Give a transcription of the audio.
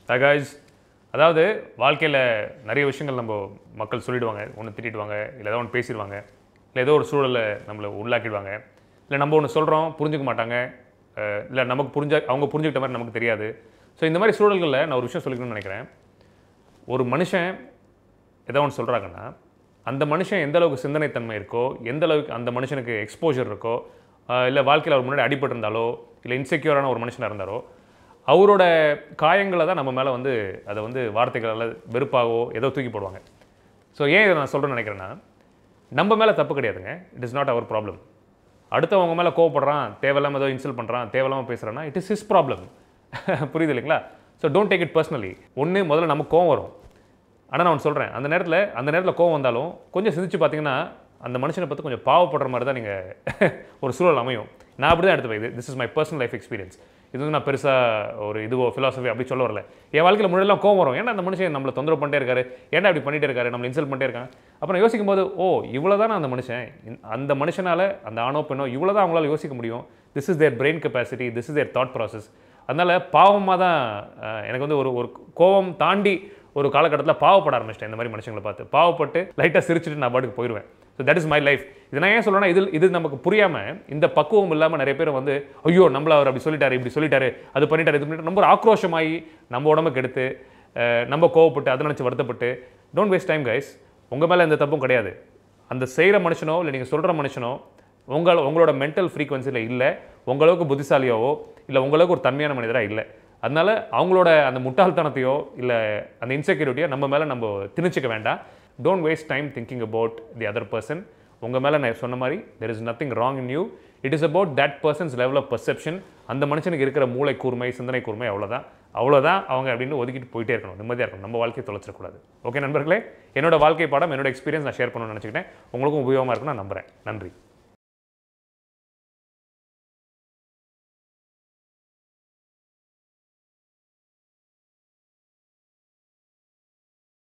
தகாய்ஸ் அதாவது வாழ்க்கையில் நிறைய விஷயங்கள் நம்ம மக்கள் சொல்லிடுவாங்க ஒன்று திட்டிடுவாங்க இல்லை ஏதோ ஒன்று பேசிடுவாங்க இல்லை ஏதோ ஒரு சூழலை நம்மளை உள்ளாக்கிடுவாங்க இல்லை நம்ம ஒன்று சொல்கிறோம் புரிஞ்சுக்க மாட்டாங்க அஹ் இல்லை நமக்கு புரிஞ்ச அவங்க புரிஞ்சுக்கிட்ட மாதிரி நமக்கு தெரியாது ஸோ இந்த மாதிரி சூழல்களில் நான் ஒரு விஷயம் சொல்லிக்கணும்னு நினைக்கிறேன் ஒரு மனுஷன் ஏதோ ஒன்று சொல்கிறாங்கன்னா அந்த மனுஷன் எந்த அளவுக்கு சிந்தனைத்தன்மை இருக்கோ எந்த அளவுக்கு அந்த மனுஷனுக்கு எக்ஸ்போஜர் இருக்கோ இல்லை வாழ்க்கையில் அவர் முன்னாடி அடிபட்டிருந்தாலோ இல்லை இன்செக்யூரான ஒரு மனுஷனாக இருந்தாரோ அவரோட காயங்களை தான் நம்ம மேலே வந்து அதை வந்து வார்த்தைகளால் வெறுப்பாகவோ ஏதோ தூக்கி போடுவாங்க ஸோ ஏன் இதை நான் சொல்கிறேன்னு நினைக்கிறேன்னா நம்ம மேலே தப்பு கிடையாதுங்க it is not our problem அடுத்தவங்க மேலே கோவப்படுறான் தேவையில்லாமல் ஏதோ இன்சல்ட் பண்ணுறான் தேவையில்லாமல் பேசுகிறான்னா இட் இஸ் ஹிஸ் ப்ராப்ளம் புரியுது இல்லைங்களா so don't take it personally ஒன்று முதல்ல நமக்கு கோவம் வரும் ஆனால் நான் ஒன்று சொல்கிறேன் அந்த நேரத்தில் அந்த நேரத்தில் கோவம் வந்தாலும் கொஞ்சம் சிந்திச்சு பார்த்தீங்கன்னா அந்த மனுஷனை பற்றி கொஞ்சம் பாவப்படுற மாதிரி தான் நீங்கள் ஒரு சூழல் அமையும் நான் அப்படி தான் எடுத்துப்பேன் இது this is my personal life experience இது வந்து நான் பெருசாக ஒரு இதுவோ ஃபிலாசபி அப்படி சொல்ல வரல என் வாழ்க்கையில் முன்னாடிலாம் கோவம் வரும் ஏன்னா அந்த மனுஷன் நம்மளை தொந்தரவு பண்ணிட்டே இருக்காரு ஏன்டா அப்படி பண்ணிட்டே இருக்காரு நம்மளை இன்சல்ட் பண்ணிட்டே இருக்காங்க அப்புறம் யோசிக்கும் போது ஓ இவ்வளோ தானே அந்த மனுஷன் இந்த- அந்த மனுஷனால் அந்த ஆணோ பெண்ணோ இவ்வளோ தான் அவங்களால யோசிக்க முடியும் this is their brain capacity this is their thought process அதனால் பாவமாக தான் அஹ், எனக்கு வந்து ஒரு ஒரு கோவம் தாண்டி ஒரு காலகட்டத்தில் பாவப்பட ஆரம்பிச்சிட்டேன் இந்த மாதிரி மனுஷங்களை பார்த்து பாவப்பட்டு லைட்டாக சிரிச்சிட்டு நான் பாட்டுக்கு போயிடுவேன் so that is my life இது நான் ஏன் சொல்றேன்னா இது இது நமக்கு புரியாமல் இந்த பக்குவம் இல்லாமல் நிறைய பேர் வந்து ஐயோ நம்மள அவர் அப்படி சொல்லிட்டாரு இப்படி சொல்லிட்டாரு அது பண்ணிட்டாரு இது பண்ணிட்டாரு நம்ம ஒரு ஆக்ரோஷமாகி நம்ம உடம்புக்கு எடுத்து அஹ், நம்ம கோவப்பட்டு அதை நினச்சி வருத்தப்பட்டு டோன்ட் வேஸ்ட் டைம் கைஸ் உங்கள் மேலே எந்த தப்பும் கிடையாது அந்த செய்கிற மனுஷனோ இல்லை நீங்கள் சொல்கிற மனுஷனோ உங்கள் உங்களோட மென்டல் ஃப்ரீக்வன்சியில் இல்லை உங்களவுக்கு புத்திசாலியாவோ இல்லை உங்களவுக்கு ஒரு தன்மையான மனிதராக இல்லை அதனால அவங்களோட அந்த முட்டாள்தனத்தையோ இல்லை அந்த இன்செக்யூரிட்டியோ நம்ம மேலே நம்ம திணிச்சிக்க வேண்டாம் don't waste time thinking about the other person உங்கள் மேலே நான் சொன்ன மாதிரி there is nothing wrong in you it is about that person's level of perception அந்த மனுஷனுக்கு இருக்கிற மூளை கூர்மை சிந்தனை கூர்மை அவ்வளோதான் அவ்வளோதான் அவங்க அப்படின்னு ஒதுக்கிட்டு போயிட்டே இருக்கணும் நிம்மதியாக இருக்கணும் நம்ம வாழ்க்கையை தொலைச்சிடக்கூடாது ஓகே நண்பர்களே என்னோட வாழ்க்கை பாடம் என்னோட எக்ஸ்பீரியன்ஸ் நான் ஷேர் பண்ணணும்னு நினச்சிக்கிட்டேன் உங்களுக்கும் உபயோகமாக இருக்கும்னு நான் நம்புறேன் நன்றி